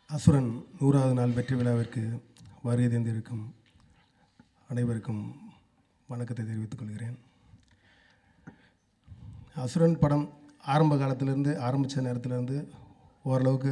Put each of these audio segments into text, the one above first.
அசுரன் நூறாவது நாள் வெற்றி விழாவிற்கு வருகை தந்திருக்கும் அனைவருக்கும் வணக்கத்தை தெரிவித்துக் கொள்கிறேன் அசுரன் படம் ஆரம்ப காலத்திலேருந்து ஆரம்பித்த நேரத்திலேருந்து ஓரளவுக்கு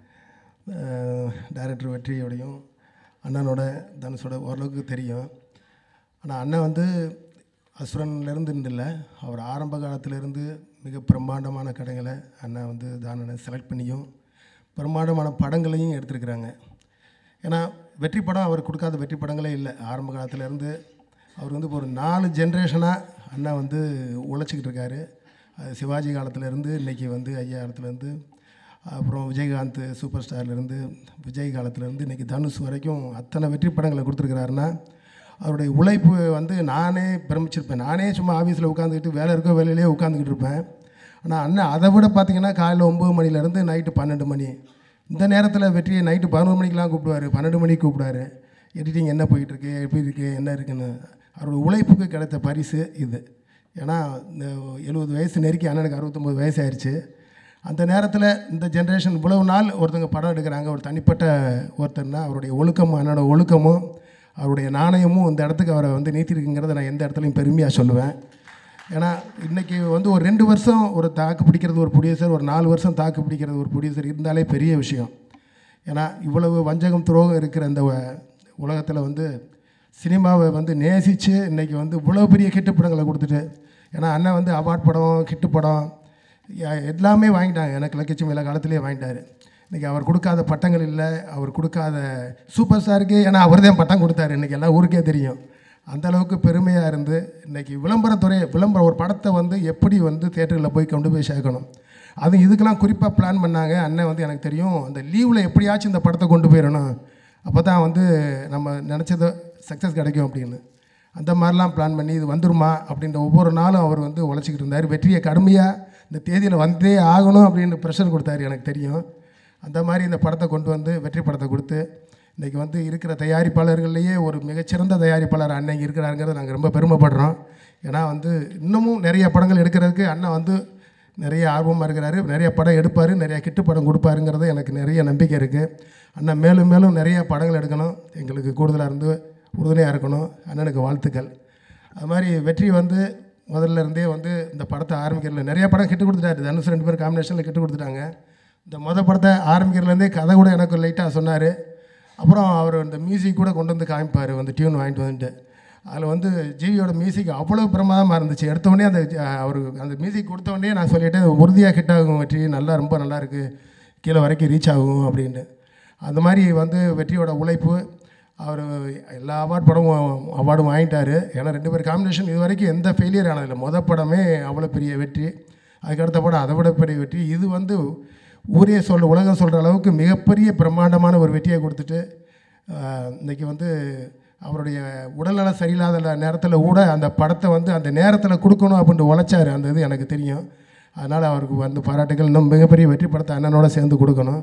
டைரக்டர் வெற்றியோடையும் அண்ணனோட தனுஷோட ஓரளவுக்கு தெரியும் ஆனால் அண்ணன் வந்து அசுரன்லேருந்து இல்லை அவர் ஆரம்ப காலத்திலேருந்து மிக பிரம்மாண்டமான கடைகளை அண்ணன் வந்து தானனை செலக்ட் பண்ணியும் பிரம்மாண்டமான படங்களையும் எடுத்திருக்கிறாங்க ஏன்னா வெற்றி படம் அவர் கொடுக்காத வெற்றி படங்களே இல்லை ஆரம்ப காலத்திலேருந்து அவர் வந்து இப்போ ஒரு நாலு ஜென்ரேஷனாக அண்ணா வந்து உழைச்சிக்கிட்டு இருக்காரு அது சிவாஜி காலத்திலேருந்து இன்றைக்கி வந்து ஐயா காலத்துலேருந்து அப்புறம் விஜயகாந்த் சூப்பர் ஸ்டார்லேருந்து விஜய் காலத்துலேருந்து இன்றைக்கி தனுஷ் வரைக்கும் அத்தனை வெற்றி படங்களை கொடுத்துருக்கிறாருன்னா அவருடைய உழைப்பு வந்து நானே பிரமிச்சிருப்பேன் நானே சும்மா ஆஃபீஸில் உட்காந்துக்கிட்டு வேலை இருக்கோ வேலையிலேயே உட்காந்துக்கிட்டு இருப்பேன் ஆனால் அண்ணன் அதை விட பார்த்தீங்கன்னா காலையில் ஒம்பது மணிலேருந்து நைட்டு பன்னெண்டு மணி இந்த நேரத்தில் வெற்றியை நைட்டு பதினொரு மணிக்கெலாம் கூப்பிடுவார் பன்னெண்டு மணிக்கு கூப்பிடுவாரு எடிட்டிங் என்ன போயிட்டுருக்கு எப்படி இருக்குது என்ன இருக்குன்னு அவரோட உழைப்புக்கு கிடைத்த பரிசு இது ஏன்னா இந்த எழுபது வயசு நெருக்கி அண்ணனுக்கு அறுபத்தொம்போது வயசு ஆயிடுச்சு அந்த நேரத்தில் இந்த ஜென்ரேஷன் இவ்வளவு நாள் ஒருத்தங்க படம் எடுக்கிறாங்க ஒரு தனிப்பட்ட ஒருத்தர்னா அவருடைய ஒழுக்கமும் அண்ணனோட ஒழுக்கமும் அவருடைய நாணயமும் இந்த இடத்துக்கு அவரை வந்து நீத்திருக்குங்கிறத நான் எந்த இடத்துலையும் பெருமையாக சொல்லுவேன் ஏன்னா இன்றைக்கி வந்து ஒரு ரெண்டு வருஷம் ஒரு தாக்கு பிடிக்கிறது ஒரு ப்ரொடியூசர் ஒரு நாலு வருஷம் தாக்கு பிடிக்கிறது ஒரு ப்ரொடியூசர் இருந்தாலே பெரிய விஷயம் ஏன்னா இவ்வளவு வஞ்சகம் துரோகம் இருக்கிற இந்த உலகத்தில் வந்து சினிமாவை வந்து நேசித்து இன்றைக்கி வந்து இவ்வளோ பெரிய ஹிட்டு படங்களை கொடுத்துட்டு ஏன்னா அண்ணன் வந்து அவார்ட் படம் ஹிட்டு படம் யா- எல்லாமே வாங்கிட்டாங்க எனக்கு லட்சம் மேலே காலத்திலே வாங்கிட்டாரு இன்றைக்கி அவர் கொடுக்காத பட்டங்கள் இல்லை அவர் கொடுக்காத சூப்பர் ஸ்டாருக்கு ஏன்னா அவர் தான் பட்டம் கொடுத்தாரு இன்றைக்கி எல்லாம் ஊருக்கே தெரியும் அந்த அளவுக்கு பெருமையாக இருந்து இன்றைக்கி விளம்பரத்துறை விளம்பரம் ஒரு படத்தை வந்து எப்படி வந்து தேட்டரில் போய் கொண்டு போய் சேர்க்கணும் அது இதுக்கெல்லாம் குறிப்பாக பிளான் பண்ணாங்க அண்ணன் வந்து எனக்கு தெரியும் அந்த லீவில் எப்படியாச்சும் இந்த படத்தை கொண்டு போயிடணும் அப்போ தான் வந்து நம்ம நினச்சது சக்ஸஸ் கிடைக்கும் அப்படின்னு அந்த மாதிரிலாம் பிளான் பண்ணி இது வந்துருமா அப்படின்ற ஒவ்வொரு நாளும் அவர் வந்து உழைச்சிக்கிட்டு இருந்தார் வெற்றியை கடுமையாக இந்த தேதியில் வந்தே ஆகணும் அப்படின்னு ப்ரெஷர் கொடுத்தாரு எனக்கு தெரியும் அந்த மாதிரி இந்த படத்தை கொண்டு வந்து வெற்றி படத்தை கொடுத்து இன்றைக்கி வந்து இருக்கிற தயாரிப்பாளர்கள்லேயே ஒரு மிகச்சிறந்த தயாரிப்பாளர் அண்ணன் இருக்கிறாருங்கிறத நாங்கள் ரொம்ப பெருமைப்படுறோம் ஏன்னா வந்து இன்னமும் நிறைய படங்கள் எடுக்கிறதுக்கு அண்ணன் வந்து நிறைய ஆர்வமாக இருக்கிறாரு நிறைய படம் எடுப்பார் நிறைய கிட்டு படம் கொடுப்பாருங்கிறது எனக்கு நிறைய நம்பிக்கை இருக்குது அண்ணன் மேலும் மேலும் நிறைய படங்கள் எடுக்கணும் எங்களுக்கு கூடுதலாக இருந்து உறுதுணையாக இருக்கணும் அண்ணனுக்கு வாழ்த்துக்கள் அது மாதிரி வெற்றி வந்து முதல்ல இருந்தே வந்து இந்த படத்தை ஆரம்பிக்கிறதுல நிறைய படம் கிட்டு கொடுத்துட்டாரு தனுஷ் ரெண்டு பேரும் காம்பினேஷனில் கிட்டு கொடுத்துட்டாங்க இந்த மொதல் படத்தை ஆரம்பிக்கிறதுலேருந்தே கதை கூட எனக்கு லைட்டாக சொன்னார் அப்புறம் அவர் இந்த மியூசிக் கூட கொண்டு வந்து காமிப்பார் வந்து டியூன் வாங்கிட்டு வந்துட்டு அதில் வந்து ஜிவியோட மியூசிக் அவ்வளோ பிரமாதமாக இருந்துச்சு எடுத்த உடனே அந்த அஹ், அவர் அந்த மியூசிக் கொடுத்த உடனே நான் சொல்லிட்டேன் உறுதியாக ஹிட் ஆகும் வெற்றி நல்லா ரொம்ப நல்லா இருக்குது கீழே வரைக்கும் ரீச் ஆகும் அப்படின்ட்டு அந்த மாதிரி வந்து வெற்றியோட உழைப்பு அவர் எல்லா அவார்ட் படமும் அவார்டும் வாங்கிட்டார் ஏன்னா ரெண்டு பேர் காம்பினேஷன் இது வரைக்கும் எந்த ஃபெயிலியர் ஆனதில்லை மொதல் படமே அவ்வளோ பெரிய வெற்றி அதுக்கடுத்த படம் அதை விட பெரிய வெற்றி இது வந்து ஊரே சொல்ல உலகம் சொல்கிற அளவுக்கு மிகப்பெரிய பிரம்மாண்டமான ஒரு வெற்றியை கொடுத்துட்டு ஆஹ், இன்னைக்கு வந்து அவருடைய உடல்நலம் சரியில்லாத நேரத்தில் கூட அந்த படத்தை வந்து அந்த நேரத்தில் கொடுக்கணும் அப்படின்ட்டு உழைச்சாரு அந்த இது எனக்கு தெரியும் அதனால் அவருக்கு வந்து பாராட்டுகள் இன்னும் மிகப்பெரிய வெற்றி படத்தை அண்ணனோட சேர்ந்து கொடுக்கணும்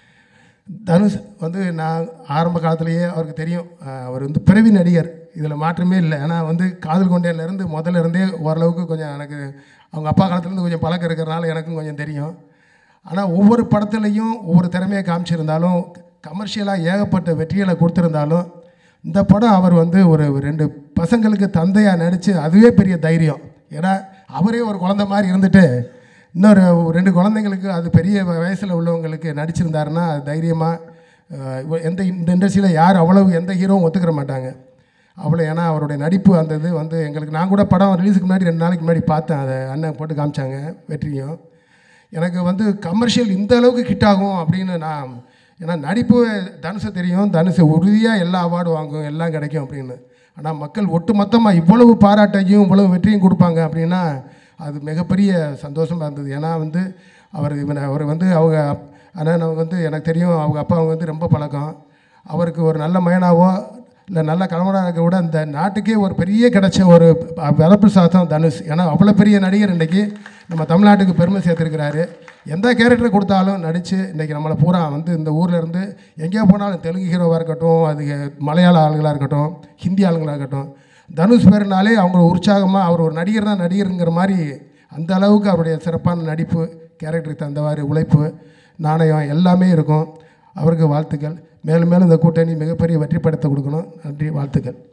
தனுஷ் வந்து நான் ஆரம்ப காலத்திலேயே அவருக்கு தெரியும் அஹ் அவர் வந்து பிறவி நடிகர் இதில் மாற்றமே இல்லை ஏன்னா வந்து காதல் கொண்டேலேருந்து முதல்ல இருந்தே ஓரளவுக்கு கொஞ்சம் எனக்கு அவங்க அப்பா காலத்துலேருந்து கொஞ்சம் பழக்கம் இருக்கிறனால எனக்கும் கொஞ்சம் தெரியும் ஆனால் ஒவ்வொரு படத்துலையும் ஒவ்வொரு திறமையை காமிச்சிருந்தாலும் கமர்ஷியலாக ஏகப்பட்ட வெற்றிகளை கொடுத்துருந்தாலும் இந்த படம் அவர் வந்து ஒரு ரெண்டு பசங்களுக்கு தந்தையாக நடித்து அதுவே பெரிய தைரியம் ஏன்னா அவரே ஒரு குழந்தை மாதிரி இருந்துட்டு இன்னொரு ரெண்டு குழந்தைங்களுக்கு அது பெரிய வயசில் உள்ளவங்களுக்கு நடிச்சிருந்தாருன்னா அது தைரியமாக எந்த இந்த இண்டஸ்ட்ரியில் யார் அவ்வளவு எந்த ஹீரோவும் ஒத்துக்கிற மாட்டாங்க அவ்வளோ ஏன்னா அவருடைய நடிப்பு அந்த இது வந்து எங்களுக்கு நான் கூட படம் ரிலீஸுக்கு முன்னாடி ரெண்டு நாளைக்கு முன்னாடி பார்த்தேன் அதை அண்ணன் போட்டு காமிச்சாங்க வெற்றியும் எனக்கு வந்து கமர்ஷியல் இந்த அளவுக்கு ஹிட் ஆகும் அப்படின்னு நான் ஏன்னா நடிப்பு தனுஷை தெரியும் தனுஷை உறுதியாக எல்லா அவார்டு வாங்கும் எல்லாம் கிடைக்கும் அப்படின்னு ஆனால் மக்கள் ஒட்டு மொத்தமாக இவ்வளவு பாராட்டையும் இவ்வளவு வெற்றியும் கொடுப்பாங்க அப்படின்னா அது மிகப்பெரிய சந்தோஷமாக இருந்தது ஏன்னா வந்து அவர் இவனை அவர் வந்து அவங்க அப்- அண்ணன் வந்து எனக்கு தெரியும் அவங்க அப்பா வந்து ரொம்ப பழக்கம் அவருக்கு ஒரு நல்ல மயனாவோ இல்லை நல்ல கணவனாக இருக்க விட இந்த நாட்டுக்கே ஒரு பெரிய கிடைச்ச ஒரு வரப்பிரசாதம் தனுஷ் ஏன்னா அவ்வளோ பெரிய நடிகர் இன்றைக்கி நம்ம தமிழ்நாட்டுக்கு பெருமை சேர்த்துருக்கிறாரு எந்த கேரக்டர் கொடுத்தாலும் நடித்து இன்றைக்கி நம்மளை பூரா வந்து இந்த ஊரில் இருந்து எங்கேயோ போனாலும் தெலுங்கு ஹீரோவாக இருக்கட்டும் அது மலையாள ஆளுங்களாக இருக்கட்டும் ஹிந்தி ஆளுங்களாக இருக்கட்டும் தனுஷ் பேருனாலே அவங்க உற்சாகமாக அவர் ஒரு நடிகர் தான் நடிகருங்கிற மாதிரி அந்த அளவுக்கு அவருடைய சிறப்பான நடிப்பு கேரக்டருக்கு தந்தவாறு உழைப்பு நாணயம் எல்லாமே இருக்கும் அவருக்கு வாழ்த்துக்கள் மேலும் மேலும் இந்த கூட்டணி மிகப்பெரிய வெற்றி படத்தை கொடுக்கணும் நன்றி வாழ்த்துக்கள்